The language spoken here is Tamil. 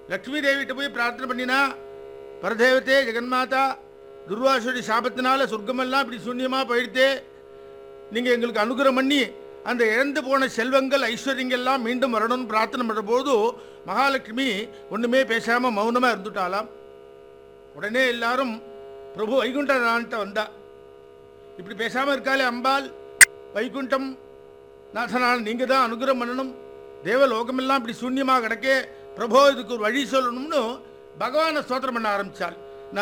லக்ஷ்மி தேவிகிட்ட போய் பிரார்த்தனை பண்ணினா பரதேவத்தே ஜெகன்மாதா துர்வாசுடி சாபத்தினால சொர்க்கமெல்லாம் இப்படி சூன்யமாக போயிடுத்தே நீங்கள் எங்களுக்கு அனுகிரகம் பண்ணி அந்த இழந்து போன செல்வங்கள் ஐஸ்வர்யங்கள்லாம் மீண்டும் வரணும்னு பிரார்த்தனை பண்ணுற போது மகாலட்சுமி ஒன்றுமே பேசாமல் மௌனமாக இருந்துட்டாலாம் உடனே எல்லாரும் பிரபு வைகுண்டநான்ட்ட வந்தா இப்படி பேசாமல் இருக்காளே அம்பாள் வைகுண்டம் நாதனால் நீங்கள் தான் அனுகிரகம் பண்ணணும் தேவலோகமெல்லாம் இப்படி சூன்யமாக கிடக்கே பிரபோ இதுக்கு ஒரு வழி சொல்லணும்னு பகவானை ஸ்தோத்திரம் பண்ண ஆரம்பித்தாள்